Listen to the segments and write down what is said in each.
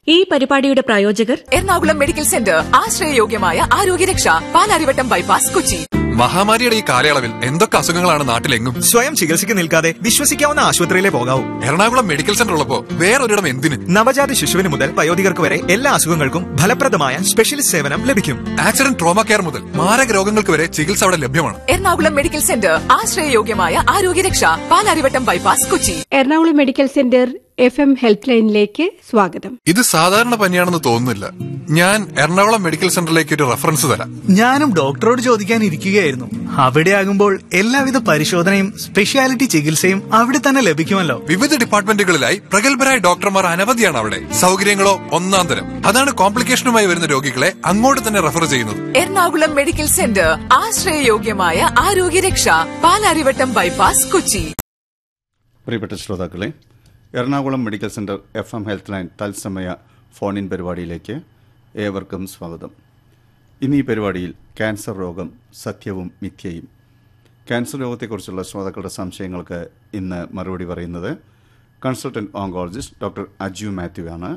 ഈ പരിപാടിയുടെ പ്രായോജകർ എറണാകുളം മെഡിക്കൽ സെന്റർ ആശ്രയയോഗ്യമായ ആരോഗ്യരക്ഷ പാലാരിവട്ടം ബൈപ്പാസ് കൊച്ചി മഹാമാരിയുടെ ഈ കാലയളവിൽ എന്തൊക്കെ അസുഖങ്ങളാണ് നാട്ടിലെങ്ങും സ്വയം ചികിത്സയ്ക്ക് നിൽക്കാതെ വിശ്വസിക്കാവുന്ന ആശുപത്രിയിലെ പോകാവൂ എറണാകുളം മെഡിക്കൽ സെന്റർ ഉള്ളപ്പോ വേറൊരിടം എന്തിന് നവജാത ശിശുവിന് മുതൽ വയോധികർക്ക് വരെ എല്ലാ അസുഖങ്ങൾക്കും ഫലപ്രദമായ സ്പെഷ്യലിസ്റ്റ് സേവനം ലഭിക്കും ആക്സിഡന്റ് ട്രോമ കെയർ മുതൽ മാരക രോഗങ്ങൾക്ക് വരെ ചികിത്സ അവിടെ ലഭ്യമാണ് എറണാകുളം മെഡിക്കൽ സെന്റർ ആശ്രയയോഗ്യമായ ആരോഗ്യരക്ഷ Palarivattom bypass Kochi Ernakulam medical centre F M help ലൈനിലേക്ക് സ്വാഗതം ഇത് സാധാരണ പനിയാണെന്ന് തോന്നുന്നില്ല ഞാൻ എറണാകുളം മെഡിക്കൽ സെന്ററിലേക്ക് ഒരു റെഫറൻസ് തരാം ഞാനും ഡോക്ടറോട് ചോദിക്കാൻ ഇരിക്കുകയായിരുന്നു അവിടെ ആകുമ്പോൾ എല്ലാവിധ പരിശോധനയും സ്പെഷ്യാലിറ്റി ചികിത്സയും അവിടെ തന്നെ ലഭിക്കുമല്ലോ വിവിധ ഡിപ്പാർട്ട്മെന്റുകളിലായി പ്രഗത്ഭരായ ഡോക്ടർമാർ അനവധിയാണ് അവിടെ സൗകര്യങ്ങളോ ഒന്നാം തരം അതാണ് കോംപ്ലിക്കേഷനുമായി വരുന്ന രോഗികളെ അങ്ങോട്ട് തന്നെ റെഫർ ചെയ്യുന്നത് എറണാകുളം മെഡിക്കൽ സെന്റർ ആശ്രയയോഗ്യമായ ആരോഗ്യരക്ഷ പാലാരിവട്ടം ബൈപ്പാസ് കൊച്ചി പ്രിയപ്പെട്ട ശ്രോതാക്കളെ Ernakulam medical centre F M health line തത്സമയ ഫോൺ ഇൻ പരിപാടിയിലേക്ക് ഏവർക്കും സ്വാഗതം ഇന്ന് ഈ പരിപാടിയിൽ ക്യാൻസർ രോഗം സത്യവും മിഥ്യയും ക്യാൻസർ രോഗത്തെക്കുറിച്ചുള്ള ശ്രോതാക്കളുടെ സംശയങ്ങൾക്ക് ഇന്ന് മറുപടി പറയുന്നത് consultant oncologist doctor Aju Mathew ആണ്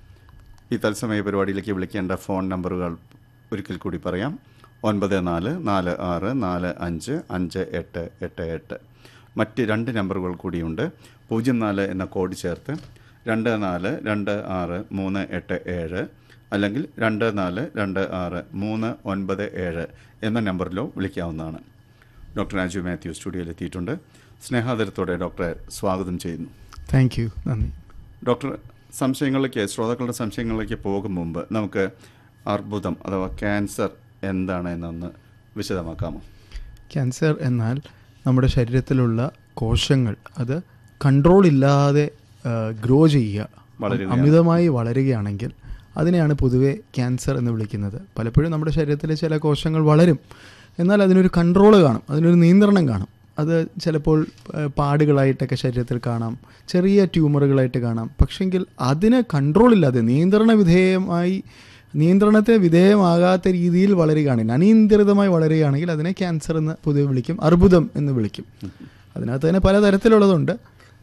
ഈ തത്സമയ പരിപാടിയിലേക്ക് വിളിക്കേണ്ട ഫോൺ നമ്പറുകൾ ഒരിക്കൽ കൂടി പറയാം ഒൻപത് നാല് നാല് ആറ് നാല് അഞ്ച് അഞ്ച് എട്ട് എട്ട് എട്ട് മറ്റ് രണ്ട് നമ്പറുകൾ കൂടിയുണ്ട് പൂജ്യം നാല് എന്ന കോഡ് ചേർത്ത് രണ്ട് നാല് രണ്ട് ആറ് മൂന്ന് എട്ട് ഏഴ് അല്ലെങ്കിൽ രണ്ട് നാല് രണ്ട് ആറ് മൂന്ന് ഒൻപത് ഏഴ് എന്ന നമ്പറിലോ വിളിക്കാവുന്നതാണ് ഡോക്ടർ രാജു മാത്യു സ്റ്റുഡിയോയിൽ എത്തിയിട്ടുണ്ട് സ്നേഹാദരത്തോടെ ഡോക്ടറെ സ്വാഗതം ചെയ്യുന്നു താങ്ക് യു നന്ദി ഡോക്ടർ സംശയങ്ങളിലേക്ക് ശ്രോതാക്കളുടെ സംശയങ്ങളിലേക്ക് പോകും മുമ്പ് നമുക്ക് അർബുദം അഥവാ ക്യാൻസർ എന്താണ് എന്നൊന്ന് വിശദമാക്കാമോ ക്യാൻസർ എന്നാൽ നമ്മുടെ ശരീരത്തിലുള്ള കോശങ്ങൾ അത് കൺട്രോൾ ഇല്ലാതെ ഗ്രോ ചെയ്യുക വളരുകയാണ്. അമിതമായി വളരുകയാണെങ്കിൽ അതിനെയാണ് പൊതുവെ ക്യാൻസർ എന്ന് വിളിക്കുന്നത് പലപ്പോഴും നമ്മുടെ ശരീരത്തിലെ ചില കോശങ്ങൾ വളരും എന്നാൽ അതിനൊരു കൺട്രോൾ കാണും അതിനൊരു നിയന്ത്രണം കാണും അത് ചിലപ്പോൾ ഏഹ്, പാടുകളായിട്ടൊക്കെ ശരീരത്തിൽ കാണാം ചെറിയ ട്യൂമറുകളായിട്ട് കാണാം പക്ഷെങ്കിൽ അതിന് കൺട്രോൾ ഇല്ലാതെ നിയന്ത്രണ വിധേയമായി നിയന്ത്രണത്തിന് വിധേയമാകാത്ത രീതിയിൽ വളരുകയാണെങ്കിൽ അനിയന്ത്രിതമായി വളരുകയാണെങ്കിൽ അതിനെ ക്യാൻസർ എന്ന് പൊതുവെ വിളിക്കും അർബുദം എന്ന് വിളിക്കും അതിനകത്ത് തന്നെ പല തരത്തിലുള്ളതുണ്ട്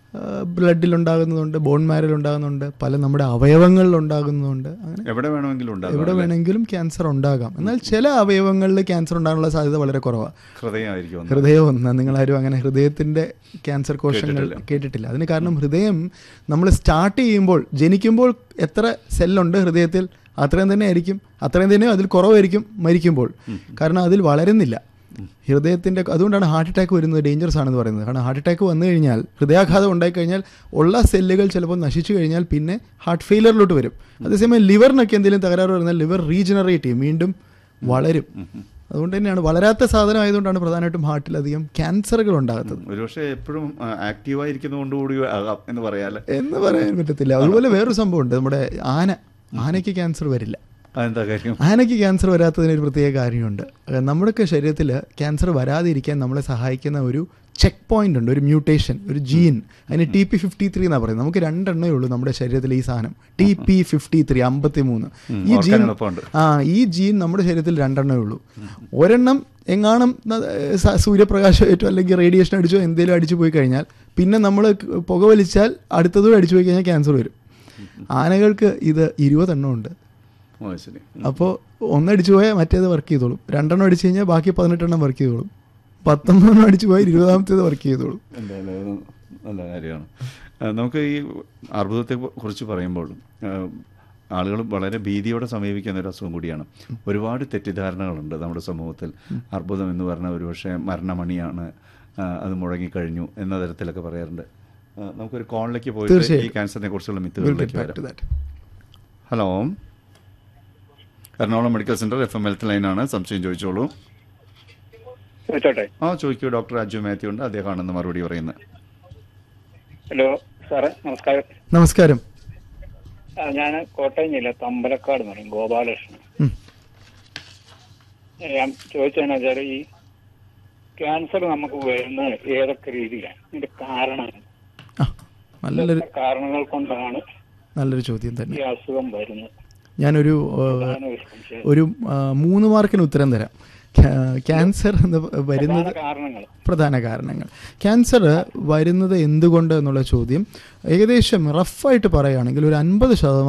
ബ്ലഡിൽ ഉണ്ടാകുന്നതുണ്ട് ബോൺ മാരിൽ ഉണ്ടാകുന്നുണ്ട് പല നമ്മുടെ അവയവങ്ങളിൽ ഉണ്ടാകുന്നതുണ്ട് അങ്ങനെ എവിടെ വേണമെങ്കിലും ഉണ്ടാകും എവിടെ അല്ലേ? വേണമെങ്കിലും ക്യാൻസർ ഉണ്ടാകാം എന്നാൽ ചില അവയവങ്ങളിൽ ക്യാൻസർ ഉണ്ടാകാനുള്ള സാധ്യത വളരെ കുറവാണ് ഹൃദയമായിരിക്കും ഒന്ന്. ഹൃദയം ഒന്ന് നിങ്ങളാരും അങ്ങനെ ഹൃദയത്തിന്റെ ക്യാൻസർ കോശങ്ങൾ കേട്ടിട്ടില്ല. കേട്ടിട്ടില്ല അതിന് കാരണം ഹൃദയം നമ്മൾ സ്റ്റാർട്ട് ചെയ്യുമ്പോൾ ജനിക്കുമ്പോൾ എത്ര സെല്ലുണ്ട് ഹൃദയത്തിൽ അത്രയും തന്നെ ആയിരിക്കും അത്രയും തന്നെ അതിൽ കുറവായിരിക്കും മരിക്കുമ്പോൾ കാരണം അതിൽ വളരുന്നില്ല ഹൃദയത്തിന്റെ അതുകൊണ്ടാണ് ഹാർട്ട് അറ്റാക്ക് വരുന്നത് ഡേഞ്ചറസ് ആണെന്ന് പറയുന്നത് കാരണം ഹാർട്ട് അറ്റാക്ക് വന്നു കഴിഞ്ഞാൽ ഹൃദയാഘാതം ഉണ്ടായിക്കഴിഞ്ഞാൽ ഉള്ള സെല്ലുകൾ ചിലപ്പോൾ നശിച്ചു കഴിഞ്ഞാൽ പിന്നെ ഹാർട്ട് ഫെയിലറിലോട്ട് വരും അതേസമയം ലിവറിനൊക്കെ എന്തെങ്കിലും തകരാറ് വരുന്നാൽ ലിവർ റീജനറേറ്റ് ചെയ്യും വീണ്ടും വളരും അതുകൊണ്ട് തന്നെയാണ് വളരാത്ത സാധനം ആയതുകൊണ്ടാണ് പ്രധാനമായിട്ടും ഹാർട്ടിലധികം ക്യാൻസറുകൾ ഉണ്ടാകുന്നത് ഒരുപക്ഷെ എപ്പോഴും ആക്റ്റീവായിരിക്കുന്നതുകൊണ്ടുകൂടി ആകാം എന്ന് പറയാല്ലേ എന്ന് പറയാൻ പറ്റത്തില്ല അതുപോലെ വേറൊരു സംഭവമുണ്ട് നമ്മുടെ ആന ആനയ്ക്ക് ക്യാൻസർ വരില്ല അതെന്താ കാര്യം ആനയ്ക്ക് ക്യാൻസർ വരാത്തതിന് ഒരു പ്രത്യേക കാര്യമുണ്ട് അഹ് നമ്മുടെയൊക്കെ ശരീരത്തിൽ ക്യാൻസർ വരാതിരിക്കാൻ നമ്മളെ സഹായിക്കുന്ന ഒരു ചെക്ക് പോയിന്റ് ഉണ്ട് ഒരു മ്യൂട്ടേഷൻ ഒരു ജീൻ അതിന് ടി പി ഫിഫ്റ്റി ത്രീ എന്നാണ് പറയുന്നത് നമുക്ക് രണ്ടെണ്ണേ ഉള്ളൂ നമ്മുടെ ശരീരത്തിൽ ഈ സാധനം ടി പി ഫിഫ്റ്റി ത്രീ അമ്പത്തി മൂന്ന് ഈ ഓർക്കാൻ ജീൻ എളുപ്പമുണ്ട്. ആ ഈ ജീൻ നമ്മുടെ ശരീരത്തിൽ രണ്ടെണ്ണേ ഉള്ളൂ ഒരെണ്ണം എങ്ങാണം ന- സ- സൂര്യപ്രകാശം ഏറ്റോ അല്ലെങ്കിൽ റേഡിയേഷൻ അടിച്ചോ എന്തെങ്കിലും അടിച്ചു പോയി കഴിഞ്ഞാൽ പിന്നെ നമ്മൾ പുക വലിച്ചാൽ അടുത്തതും അടിച്ചു പോയി കഴിഞ്ഞാൽ ക്യാൻസർ വരും ആനകൾക്ക് ഇത് ഇരുപതെണ്ണം ഉണ്ട് ഓ ശരി അപ്പോൾ ഒന്നടിച്ചു പോയാൽ മറ്റേത് വർക്ക് ചെയ്തോളും രണ്ടെണ്ണം അടിച്ചു കഴിഞ്ഞാൽ ബാക്കി പതിനെട്ടെണ്ണം വർക്ക് ചെയ്തോളും പത്തൊമ്പതെണ്ണം അടിച്ചു പോയാൽ ഇരുപതാമത്തേത് വർക്ക് ചെയ്തോളും എന്തായാലും അത് നല്ല കാര്യമാണ് ആ, നമുക്ക് ഈ അർബുദത്തെ കുറിച്ച് പറയുമ്പോൾ ആളുകൾ വളരെ ഭീതിയോടെ സമീപിക്കുന്ന ഒരു അസുഖം കൂടിയാണ് ഒരുപാട് തെറ്റിദ്ധാരണകളുണ്ട് നമ്മുടെ സമൂഹത്തിൽ അർബുദം എന്ന് പറഞ്ഞാൽ ഒരുപക്ഷെ മരണമണിയാണ് ആ, അത് മുഴങ്ങിക്കഴിഞ്ഞു എന്ന തരത്തിലൊക്കെ പറയാറുണ്ട് ആ, നമുക്കൊരു കോളിലേക്ക് പോയിട്ട് ഈ തീർച്ചയായും. ക്യാൻസറിനെ കുറിച്ചുള്ള We'll മിത്തുകളിലേക്ക് get back to വരാം that. Hello Ernakulam medical centre F M health ലൈനാണ് സംശയം ചോദിച്ചോളൂ ചോദിച്ചോട്ടെ ആ ചോദിക്കൂ ഡോക്ടർ അജു മാത്യു ഉണ്ട് അദ്ദേഹമാണ് ഇന്ന് മറുപടി പറയുന്നത് ഹലോ സാറേ നമസ്കാരം നമസ്കാരം ഞാൻ കോട്ടയം ജില്ല തമ്പലക്കാട് എന്ന് പറയും ഗോപാലകൃഷ്ണൻ ഉം. ഞാൻ ചോദിച്ചതെന്ന് വെച്ചാൽ ഈ ക്യാൻസർ നമുക്ക് വരുന്നത് ഏതൊക്കെ രീതിയിലാണ് ഇതിന്റെ കാരണങ്ങൾ ആ നല്ലൊരു കാരണങ്ങൾ കൊണ്ടാണ് നല്ലൊരു ചോദ്യം തന്നെ ഈ അസുഖം വരുന്നത് ഞാനൊരു ആ, പ്രധാന ഒരു സംശയം. ഒരു ആ, മൂന്ന് മാർക്കിന് ഉത്തരം തരാം ക്യാ- ക്യാൻസർ എന്ന് വരുന്നത് പ്രധാന കാരണങ്ങൾ പ്രധാന കാരണങ്ങൾ ക്യാൻസർ വരുന്നത് എന്തുകൊണ്ട് എന്നുള്ള ചോദ്യം ഏകദേശം റഫായിട്ട് പറയുകയാണെങ്കിൽ ഒരു അൻപത് ശതമാനം